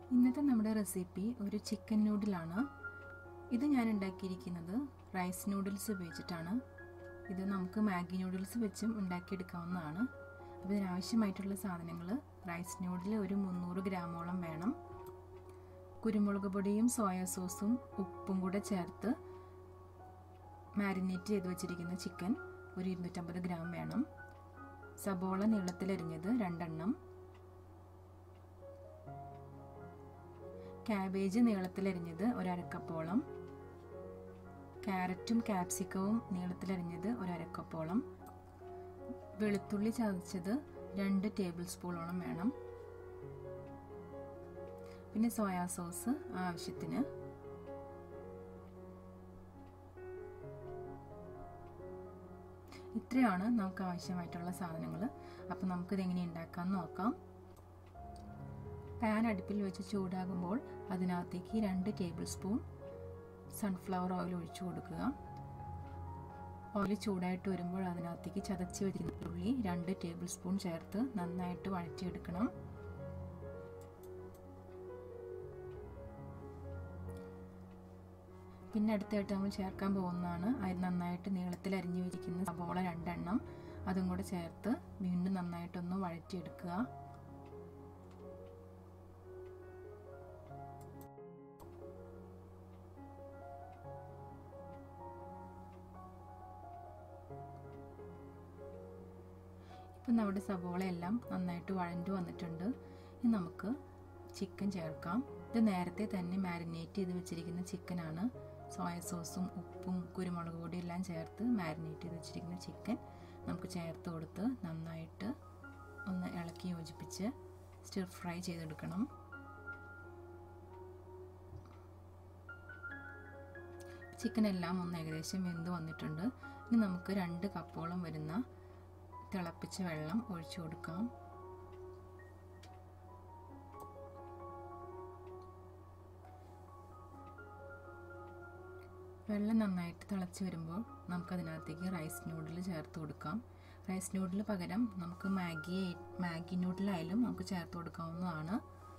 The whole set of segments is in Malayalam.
ഇന്നത്തെ നമ്മുടെ റെസിപ്പി ഒരു ചിക്കൻ നൂഡിലാണ് ഇത് ഞാൻ ഉണ്ടാക്കിയിരിക്കുന്നത് റൈസ് നൂഡിൽസ് ഉപയോഗിച്ചിട്ടാണ് ഇത് നമുക്ക് മാഗി നൂഡിൽസ് വെച്ചും ഉണ്ടാക്കിയെടുക്കാവുന്നതാണ് അപ്പോൾ ഇതിനാവശ്യമായിട്ടുള്ള സാധനങ്ങൾ റൈസ് നൂഡിൽ ഒരു മുന്നൂറ് ഗ്രാമോളം വേണം കുരുമുളക് പൊടിയും സോയ സോസും ഉപ്പും കൂടെ ചേർത്ത് മാരിനേറ്റ് ചെയ്ത് വെച്ചിരിക്കുന്ന ചിക്കൻ ഒരു ഇരുന്നൂറ്റമ്പത് ഗ്രാം വേണം സബോള നീളത്തിലരിഞ്ഞത് രണ്ടെണ്ണം ക്യാബേജ് നീളത്തിലരിഞ്ഞത് ഒരരക്കപ്പോളം ക്യാരറ്റും ക്യാപ്സിക്കവും നീളത്തിലരിഞ്ഞത് ഒരരക്കപ്പോളം വെളുത്തുള്ളി ചതച്ചത് രണ്ട് ടേബിൾ സ്പൂണോളം വേണം പിന്നെ സോയാ സോസ് ആവശ്യത്തിന് ഇത്രയാണ് നമുക്ക് ആവശ്യമായിട്ടുള്ള സാധനങ്ങൾ അപ്പോൾ നമുക്കിത് എങ്ങനെ ഉണ്ടാക്കാമെന്ന് നോക്കാം പാൻ അടുപ്പിൽ വെച്ച് ചൂടാകുമ്പോൾ അതിനകത്തേക്ക് രണ്ട് ടേബിൾ സ്പൂൺ സൺഫ്ലവർ ഓയിൽ ഒഴിച്ചു കൊടുക്കുക ഓയിൽ ചൂടായിട്ട് വരുമ്പോൾ അതിനകത്തേക്ക് ചതച്ച് വെച്ചിരുന്ന ഉള്ളി രണ്ട് ടേബിൾ സ്പൂൺ ചേർത്ത് നന്നായിട്ട് വഴറ്റിയെടുക്കണം പിന്നെ അടുത്തായിട്ട് നമ്മൾ ചേർക്കാൻ പോകുന്നതാണ് അത് നന്നായിട്ട് നീളത്തിൽ അരിഞ്ഞു വെച്ചിരിക്കുന്ന സബോള രണ്ടെണ്ണം അതും കൂടെ ചേർത്ത് വീണ്ടും നന്നായിട്ടൊന്ന് വഴറ്റിയെടുക്കുക ഇപ്പം നമ്മുടെ സബോള എല്ലാം നന്നായിട്ട് വഴണ്ടു വന്നിട്ടുണ്ട് ഇനി നമുക്ക് ചിക്കൻ ചേർക്കാം ഇത് നേരത്തെ തന്നെ മാരിനേറ്റ് ചെയ്ത് വെച്ചിരിക്കുന്ന ചിക്കനാണ് സോയ സോസും ഉപ്പും കുരുമുളക് പൊടിയും എല്ലാം ചേർത്ത് മാരിനേറ്റ് ചെയ്ത് വെച്ചിരിക്കുന്ന ചിക്കൻ നമുക്ക് ചേർത്ത് കൊടുത്ത് നന്നായിട്ട് ഒന്ന് ഇളക്കി യോജിപ്പിച്ച് സ്റ്റിർ ഫ്രൈ ചെയ്തെടുക്കണം ചിക്കൻ എല്ലാം ഒന്ന് ഏകദേശം വെന്ത് വന്നിട്ടുണ്ട് ഇനി നമുക്ക് രണ്ട് കപ്പോളം വരുന്ന തിളപ്പിച്ച വെള്ളം ഒഴിച്ചു കൊടുക്കാം വെള്ളം നന്നായിട്ട് തിളച്ച് വരുമ്പോൾ നമുക്കതിനകത്തേക്ക് റൈസ് നൂഡിൽ ചേർത്ത് കൊടുക്കാം റൈസ് നൂഡിൽ പകരം നമുക്ക് മാഗി മാഗി നൂഡിലായാലും നമുക്ക് ചേർത്ത് കൊടുക്കാവുന്നതാണ്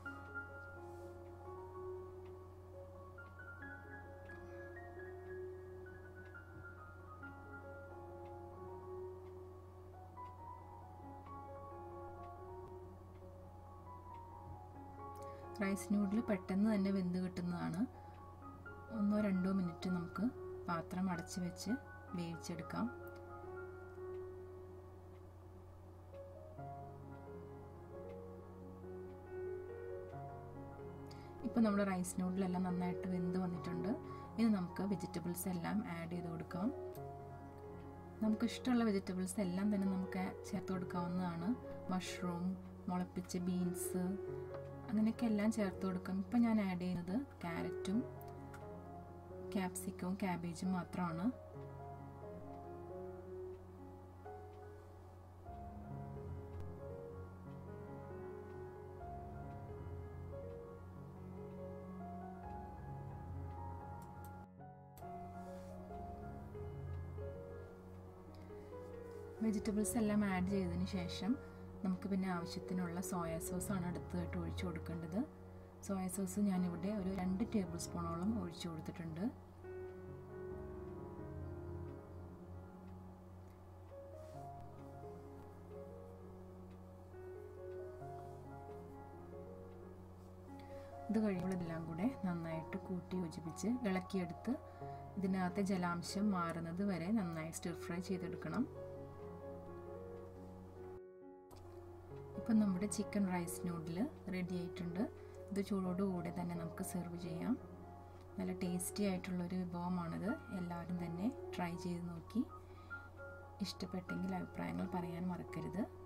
റൈസ് നൂഡിൽ പെട്ടെന്ന് തന്നെ വെന്ത് കിട്ടുന്നതാണ് ഒന്നോ രണ്ടോ മിനിറ്റ് നമുക്ക് പാത്രം അടച്ച് വെച്ച് വേവിച്ചെടുക്കാം ഇപ്പോൾ നമ്മുടെ റൈസ് നൂഡിലെല്ലാം നന്നായിട്ട് വെന്ത് വന്നിട്ടുണ്ട് ഇനി നമുക്ക് വെജിറ്റബിൾസ് എല്ലാം ആഡ് ചെയ്ത് കൊടുക്കാം നമുക്ക് ഇഷ്ടമുള്ള വെജിറ്റബിൾസ് എല്ലാം തന്നെ നമുക്ക് ചേർത്ത് കൊടുക്കാവുന്നതാണ് മഷ്റൂം മുളപ്പിച്ച ബീൻസ് അങ്ങനെയൊക്കെ എല്ലാം ചേർത്ത് കൊടുക്കാം ഇപ്പം ഞാൻ ആഡ് ചെയ്യുന്നത് ക്യാരറ്റും ക്യാപ്സിക്കവും ക്യാബേജും മാത്രമാണ് വെജിറ്റബിൾസ് എല്ലാം ആഡ് ചെയ്തതിന് ശേഷം നമുക്ക് പിന്നെ ആവശ്യത്തിനുള്ള സോയ സോസാണ് അടുത്തതായിട്ട് ഒഴിച്ചു കൊടുക്കേണ്ടത് സോയ സോസ് ഞാനിവിടെ ഒരു രണ്ട് ടേബിൾ സ്പൂണോളം ഒഴിച്ചു കൊടുത്തിട്ടുണ്ട് ഇത് കഴിയുമ്പോൾ ഇതെല്ലാം കൂടെ നന്നായിട്ട് കൂട്ടി യോജിപ്പിച്ച് ഇളക്കിയെടുത്ത് ഇതിനകത്തെ ജലാംശം മാറുന്നത് വരെ നന്നായി സ്റ്റിർ ഫ്രൈ ചെയ്തെടുക്കണം ഇപ്പം നമ്മുടെ ചിക്കൻ റൈസ് നൂഡിൽ റെഡി ആയിട്ടുണ്ട് ഇത് ചൂടോടുകൂടി തന്നെ നമുക്ക് സെർവ് ചെയ്യാം നല്ല ടേസ്റ്റി ആയിട്ടുള്ളൊരു വിഭവമാണിത് എല്ലാവരും തന്നെ ട്രൈ ചെയ്ത് നോക്കി ഇഷ്ടപ്പെട്ടെങ്കിൽ അഭിപ്രായങ്ങൾ പറയാൻ മറക്കരുത്